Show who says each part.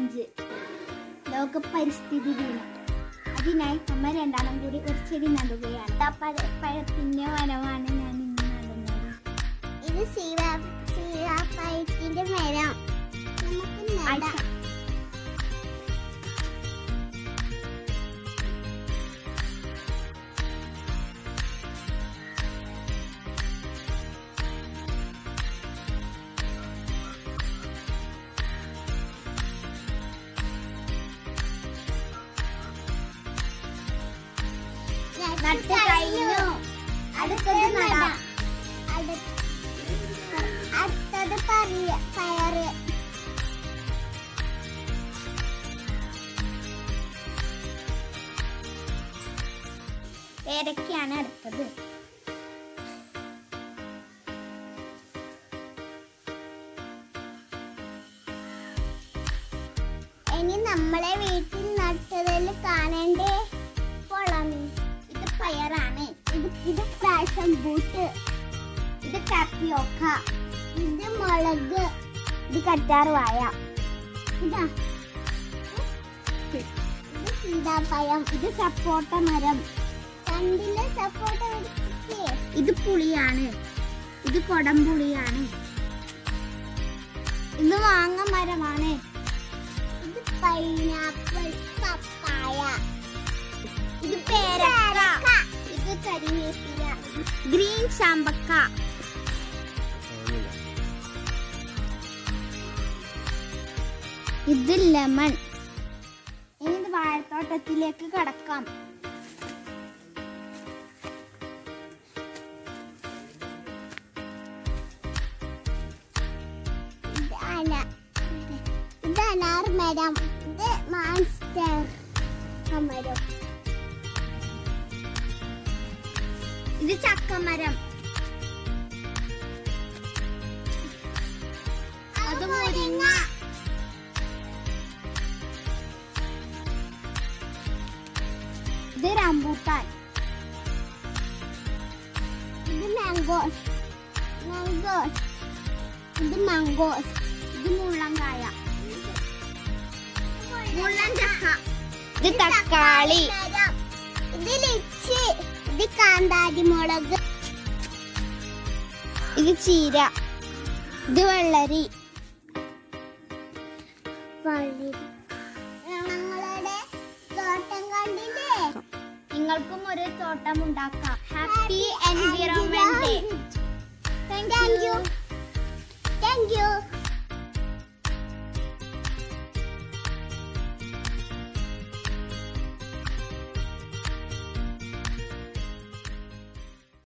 Speaker 1: അഞ്ച് ലോക പരിസ്ഥിതി ദിനം അതിനായി നമ്മൾ രണ്ടാളും കൂടി ഒരു ചെടി നടുകയാണ് ആ പഴ- പഴത്തിന്റെ മരമാണ് ഞാൻ ഇന്ന് നടുന്നത്
Speaker 2: ഇത് സീതാപ്പഴത്തിന്റെ മരം നമുക്ക് നടാം
Speaker 1: നട്ട് കഴിഞ്ഞു അടുത്തത് നടാം
Speaker 2: അടുത്ത- അടുത്തത് പറയ പയറ്
Speaker 1: പേരയ്ക്കാണ് അടുത്തത്
Speaker 2: ഇനി നമ്മളെ വീട്ടിൽ നട്ടതിൽ കാണണ്ടേ പൊളമി
Speaker 1: ഇത് പയറാണ്
Speaker 2: ഇത് ഇത് പ്രാഷൻ ബൂട്ട്
Speaker 1: ഇത് ടാപ്പിയോക്ക
Speaker 2: ഇത് മുളക്
Speaker 1: ഇത് കറ്റാർവായ
Speaker 2: ഇതാ ഇത് സീതാപ്പഴം
Speaker 1: ഇത് സപ്പോട്ട മരം
Speaker 2: കണ്ടില്ലേ സപ്പോർട്ട് പിടിച്ചിട്ടേ
Speaker 1: ഇത് പുളിയാണ് ഇത് കൊടംപുളിയാണ് ഇത് മാങ്ങ മരമാണ്
Speaker 2: ഇത് പൈനാപ്പിൾ പപ്പായ
Speaker 1: ഇത് പേരക്ക
Speaker 2: ഇത് കരിവേപ്പില
Speaker 1: ഗ്രീൻ ചാമ്പക്ക ഇത് ലെമൺ ഇനി ഇത് വാഴത്തോട്ടത്തിലേക്ക് കടക്കാം
Speaker 2: ഇത് അന ഇത് അനാർ മരം ഇത് മാൻസ്റ്റർ മരം
Speaker 1: ഇത് ചക്കമരം
Speaker 2: അത് മുരിങ്ങ
Speaker 1: ഇത് റംബൂട്ടാൻ
Speaker 2: ഇത് മാംഗോസ് മാംഗോസ് ഇത് മാംഗോസ്
Speaker 1: ഇത് മുള്ളങ്കായ മുള്ളൻ ചക്ക ഇത് തക്കാളി
Speaker 2: മരം. ഇത് ലിച്ചി ഇത് കാന്താരി മുളക്
Speaker 1: ഇത് ചീര ഇത് വെള്ളരി
Speaker 2: വള്ളി ഞങ്ങളുടെ തോട്ടം കണ്ടില്ലേ
Speaker 1: നിങ്ങൾക്കും ഒരു തോട്ടം ഉണ്ടാക്കാം happy environment day
Speaker 2: thank you thank U